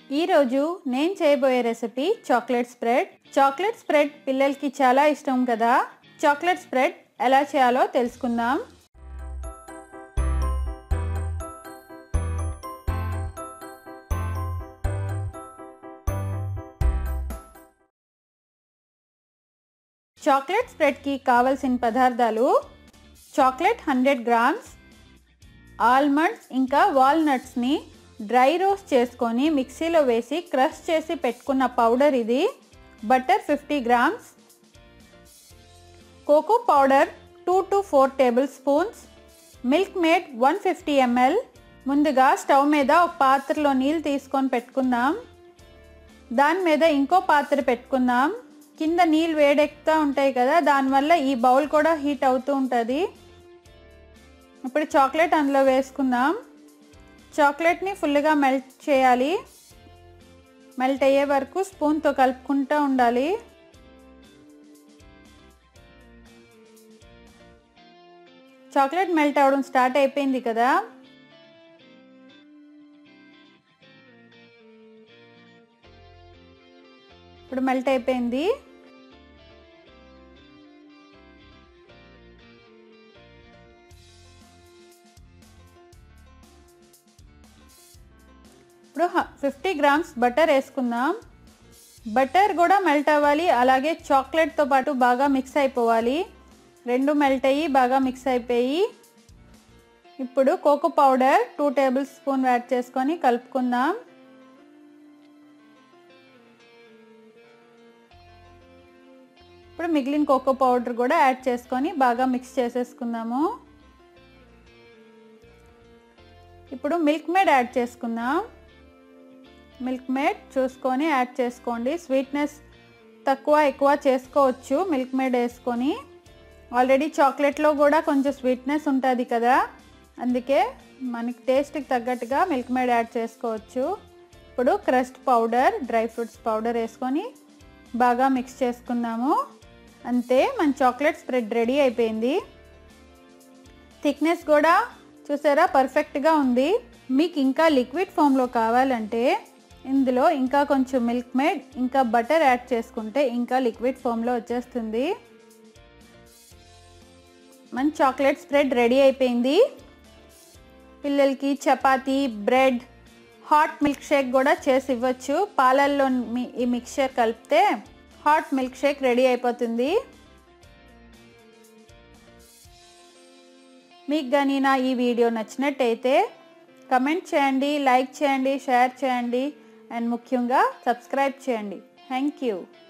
ఈరోజు నేను చేయబోయే recipe chocolate spread chocolate spread పిల్లలకి చాలా ఇష్టం కదా చాక్లెట్ స్ప్రెడ్ ఎలా చేయాలో తెలుసుకుందాం చాక్లెట్ స్ప్రెడ్కి కావలసిన పదార్థాలు చాక్లెట్ హండ్రెడ్ గ్రామ్స్ ఆల్మండ్స్ ఇంకా వాల్నట్స్ని డ్రై రోస్ట్ చేసుకొని మిక్సీలో వేసి క్రష్ చేసి పెట్టుకున్న పౌడర్ ఇది butter fifty grams cocoa powder two to four tablespoons Milkmaid one fifty ML ముందుగా స్టవ్ మీద ఒక పాత్రలో నీళ్ళు తీసుకొని పెట్టుకుందాం దాని మీద ఇంకో పాత్ర పెట్టుకుందాం కింద నీళ్ళు వేడెక్కుతూ ఉంటాయి కదా దానివల్ల ఈ బౌల్ కూడా హీట్ అవుతూ ఉంటుంది ఇప్పుడు చాక్లెట్ అందులో వేసుకుందాం చాక్లెట్ని ఫుల్గా మెల్ట్ చేయాలి మెల్ట్ అయ్యే వరకు స్పూన్తో కలుపుకుంటూ ఉండాలి చాక్లెట్ మెల్ట్ అవ్వడం స్టార్ట్ అయిపోయింది కదా ఇప్పుడు మెల్ట్ అయిపోయింది ఇప్పుడు ఫిఫ్టీ గ్రామ్స్ బటర్ వేసుకుందాం బటర్ కూడా మెల్ట్ అవ్వాలి అలాగే చాక్లెట్తో పాటు బాగా మిక్స్ అయిపోవాలి రెండు మెల్ట్ అయ్యి బాగా మిక్స్ అయిపోయి ఇప్పుడు cocoa powder two tablespoon add చేసుకొని కలుపుకుందాం ఇప్పుడు మిగిలిన కోకో పౌడర్ కూడా యాడ్ చేసుకొని బాగా మిక్స్ చేసేసుకుందాము ఇప్పుడు మిల్క్ మేడ్ యాడ్ చేసుకుందాం మిల్క్ మేడ్ చూసుకొని యాడ్ చేసుకోండి స్వీట్నెస్ తక్కువ ఎక్కువ చేసుకోవచ్చు మిల్క్ మేడ్ వేసుకొని ఆల్రెడీ చాక్లెట్లో కూడా కొంచెం స్వీట్నెస్ ఉంటుంది కదా అందుకే మనకి టేస్ట్కి తగ్గట్టుగా మిల్క్ మేడ్ యాడ్ చేసుకోవచ్చు ఇప్పుడు crust powder dry fruits powder వేసుకొని బాగా మిక్స్ చేసుకుందాము అంతే మన చాక్లెట్ స్ప్రెడ్ రెడీ అయిపోయింది థిక్నెస్ కూడా చూసారా పర్ఫెక్ట్గా ఉంది మీకు ఇంకా లిక్విడ్ ఫామ్లో కావాలంటే ఇందులో ఇంకా కొంచెం మిల్క్ మేడ్ ఇంకా బటర్ యాడ్ చేసుకుంటే ఇంకా లిక్విడ్ ఫామ్లో వచ్చేస్తుంది మన చాక్లెట్ స్ప్రెడ్ రెడీ అయిపోయింది పిల్లలకి chapati bread hot milkshake కూడా చేసి ఇవ్వచ్చు పాలల్లో ఈ మిక్చర్ కలిపితే హాట్ మిల్క్ షేక్ రెడీ అయిపోతుంది మీకు కానీ నా ఈ వీడియో నచ్చినట్టయితే కమెంట్ చేయండి లైక్ చేయండి షేర్ చేయండి అండ్ ముఖ్యంగా సబ్స్క్రైబ్ చేయండి థ్యాంక్ యూ